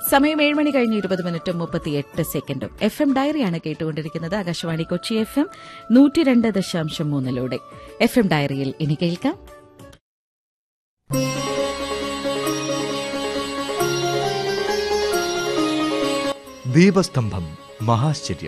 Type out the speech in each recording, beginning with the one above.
സമയം ഏഴ് മണി കഴിഞ്ഞ് ഇരുപത് മിനിറ്റും മുപ്പത്തിയെട്ട് സെക്കൻഡും എഫ് എം ഡയറിയാണ് കേട്ടുകൊണ്ടിരിക്കുന്നത് ആകാശവാണി കൊച്ചി എഫ് എം നൂറ്റി രണ്ട് ദശാംശം മൂന്നിലൂടെ എഫ് എം ഡയറിയിൽ ഇനി കേൾക്കാം ദീപസ്തംഭം മഹാശ്ചര്യം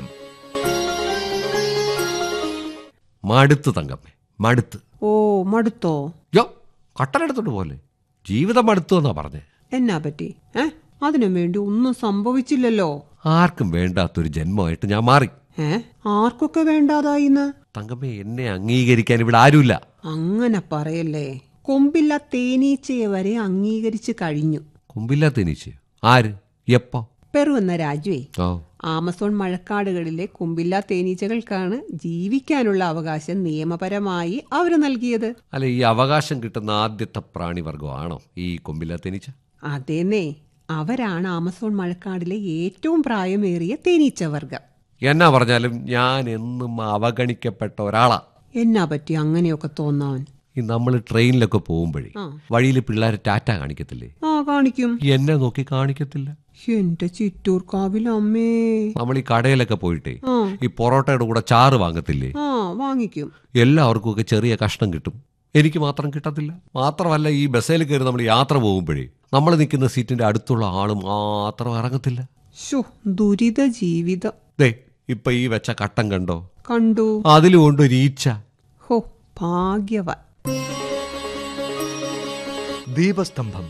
മടുത്ത് തങ്കമ്മേ മടുത്ത് ഓ മടുത്തോ യോ കട്ടനെടുത്തോണ്ട് പോലെ ജീവിതം മടുത്തു എന്നാ പറഞ്ഞേ എന്നാ പറ്റി ഏ അതിനു വേണ്ടി ഒന്നും സംഭവിച്ചില്ലല്ലോ ആർക്കും വേണ്ടാത്തൊരു ജന്മമായിട്ട് ഞാൻ മാറി ഏ ആർക്കൊക്കെ വേണ്ടാതായിന്ന് തങ്കമ്മേ എന്നെ അംഗീകരിക്കാൻ ഇവിടെ ആരുമില്ല അങ്ങനെ പറയല്ലേ കൊമ്പില്ല തേനീച്ചയെ വരെ അംഗീകരിച്ചു കഴിഞ്ഞു കൊമ്പില്ലാത്ത എനിച്ച് ആര് എപ്പോ പെറു എന്ന രാജുവേ ഓ ആമസോൺ മഴക്കാടുകളിലെ കൊമ്പില്ല തേനീച്ചകൾക്കാണ് ജീവിക്കാനുള്ള അവകാശം നിയമപരമായി അവര് നൽകിയത് അല്ല ഈ അവകാശം കിട്ടുന്ന ആദ്യത്തെ പ്രാണിവർഗമാണോ ഈ കൊമ്പില്ലാത്ത എനിച്ച അതേന്നേ അവരാണ് ആമസോൺ മഴക്കാടിലെ ഏറ്റവും പ്രായമേറിയ തേനീച്ച വർഗം എന്നാ പറഞ്ഞാലും ഞാൻ എന്നും അവഗണിക്കപ്പെട്ട ഒരാളാ എന്നാ പറ്റി അങ്ങനെയൊക്കെ തോന്നാൻ ഈ നമ്മൾ ട്രെയിനിലൊക്കെ പോകുമ്പോഴേ ആ. വഴിയിൽ പിള്ളേർ ടാറ്റ കാണിക്കത്തില്ലേ ആ കാണിക്കും എന്നെ നോക്കി കാണിക്കത്തില്ല എന്റെ ചിറ്റൂർക്കാവിൽ അമ്മേ നമ്മൾ ഈ കടയിലൊക്കെ പോയിട്ടേ ആ ഈ പൊറോട്ടയുടെ കൂടെ ചാറ് വാങ്ങത്തില്ലേ ആ വാങ്ങിക്കും എല്ലാവർക്കും ഒക്കെ ചെറിയ കഷ്ണം കിട്ടും എനിക്ക് മാത്രം കിട്ടത്തില്ല മാത്രമല്ല ഈ ബസ്സിൽ കയറി നമ്മൾ യാത്ര പോകുമ്പോഴേ നമ്മൾ നിൽക്കുന്ന സീറ്റിന്റെ അടുത്തുള്ള ആള് മാത്രം ഇറങ്ങത്തില്ല ശോ ദുരിത ജീവിതം ദേ ഇപ്പൊ ഈ വെച്ച കട്ടം കണ്ടോ കണ്ടു അതിലുകൊണ്ട് ഒരു ഈച്ച ഹോ ഭാഗ്യവാൻ ദീപസ്തംഭം